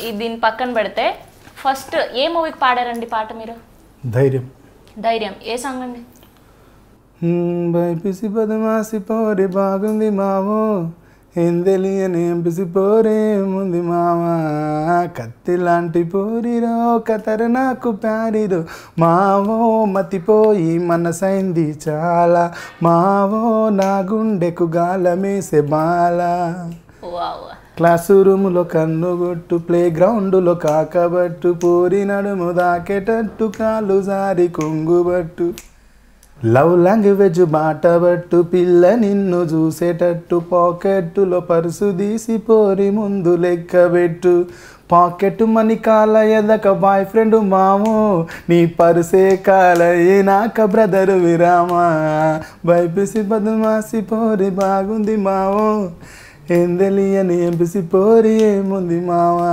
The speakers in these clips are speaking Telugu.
ఈ దీని పక్కన పెడితే ఫస్ట్ ఏ మూవీకి పాడారండి పాట మీరు ధైర్యం ధైర్యం ఏ సాంగ్ అండి బైపిసి బదమాసి పోరి బాగుంది మావో ఏం తెలియని ఎంపిసి పోరే ముంది మావా కత్తి లాంటి పోరిరో కతరు నాకు ప్యారిరో మావో మతిపోయి మనసైంది చాలా మావో నా గుండెకు గాలమేసే బాలా వావ్ క్లాసు రూములో కన్నుగొట్టు ప్లే గ్రౌండ్లో కాకబట్టు పోరి నడుము దాకేటట్టు కాలు జారి కొంగుబట్టు లవ్ లాంగ్వేజ్ బాటబట్టు పిల్ల నిన్ను చూసేటట్టు పాకెట్టులో పరుసు తీసి పోరి ముందు లెక్కబెట్టు పాకెట్ మనీ కాల ఎదక బాయ్ ఫ్రెండ్ మాము నీ పరుసే కాల నాక బ్రదరు విరామా బైపిసి బదుమాసి పోరి బాగుంది మావో ఏం తెలియని ఎంపిసి పోరి ఏముంది మావా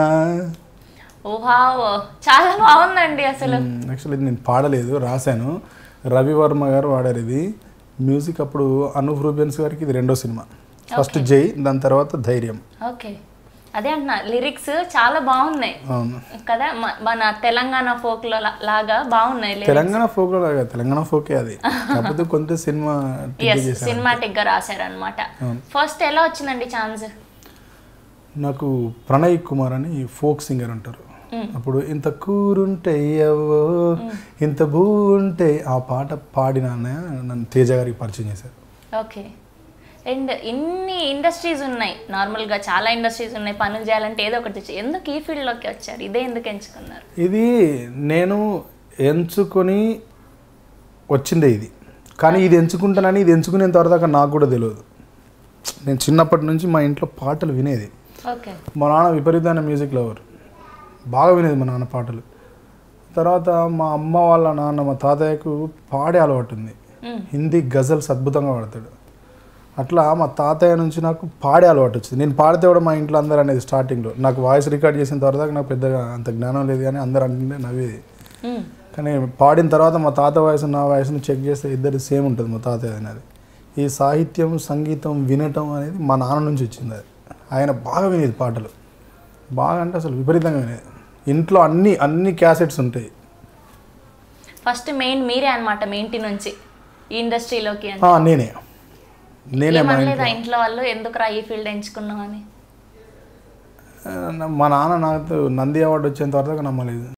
ఓ వావ్ చాలా బాగుందండి అసలు యాక్చువల్లీ నేను పాడలేదు రాశాను రవివర్మ గారు వాడారు ఇది మ్యూజిక్ అప్పుడు అనూప్ రూబెన్స్ గారికి ఇది రెండో సినిమా ఫస్ట్ జై దాని తర్వాత ధైర్యం ఓకే అదే అంటున్నా లిరిక్స్ చాలా బాగున్నాయి అవును కదా మ- మన తెలంగాణ ఫోక్ లో లా- లాగా బాగున్నాయి lyrics. తెలంగాణ ఫోక్ లాగా తెలంగాణ ఫోకే అది కాకపోతే కొంత సినిమా ఎస్ సినిమాటిక్ గా రాశారనమాట ఫస్ట్ ఎలా వచ్చిందండి ఛాన్స్ నాకు ప్రణయ్ కుమార్ అని ఫోక్ సింగర్ అంటారు అప్పుడు ఇంత కూరుంటే అవ్వో ఇంత భూ ఉంటే ఆ పాట పాడిన నన్ను తేజ గారికి పరిచయం చేశారు ఓకే అండ్ ఇన్ని ఇండస్ట్రీస్ ఉన్నాయి నార్మల్ గా చాలా ఇండస్ట్రీస్ ఉన్నాయి పనులు చేయాలంటే ఏదో ఒకటి చే- ఎందుకు ఈ ఫీల్డ్ లోకి వచ్చారు ఇదే ఎందుకు ఎంచుకున్నారు ఇది నేను ఎంచుకొని వచ్చిందే ఇది కానీ ఇది ఎంచుకుంటానని ఇది ఎంచుకునేంత వరదాకా నాకు కూడా తెలియదు నేను చిన్నప్పటి నుంచి మా ఇంట్లో పాటలు వినేది ఓకే మా నాన్న విపరీతమైన మ్యూజిక్ లవర్ బాగా వినేది మా నాన్న పాటలు తర్వాత మా అమ్మ వాళ్ళ నాన్న మా తాతయ్యకు పాడే అలవాటు ఉంది హిందీ గజల్స్ అద్భుతంగా పాడతాడు అట్లా మా తాతయ్య నుంచి నాకు పాడే అలవాటు వచ్చింది నేను పాడితే కూడా మా ఇంట్లో అందరూ అనేది స్టార్టింగ్లో నాకు వాయిస్ రికార్డ్ చేసిన తర్వాత నాకు పెద్దగా అంత జ్ఞానం లేదు కానీ అందరూ అంటే నవ్వేది కానీ పాడిన తర్వాత మా తాత వాయిస్ నా వాయిస్ని చెక్ చేస్తే ఇద్దరు సేమ్ ఉంటుంది మా తాతయ్య అనేది ఈ సాహిత్యం సంగీతం వినటం అనేది మా నాన్న నుంచి వచ్చింది అది ఆయన బాగా వినేది పాటలు బాగా అంటే అసలు విపరీతంగా వినేది ఇంట్లో అన్ని అన్ని క్యాసెట్స్ ఉంటాయి ఫస్ట్ మెయిన్ మీరే అన్నమాట మీ ఇంటి నుంచి ఈ ఇండస్ట్రీలోకి అని ఆ, నేనే నేనే మా ఇంట్లో ఏమనలేదా ఇంట్లో వాళ్ళు ఎందుకురా ఈ ఫీల్డ్ ఎంచుకున్నావు అని ఆ, మా నాన్న నాకు నంది అవార్డు వచ్చేంత వరకు నమ్మలేదు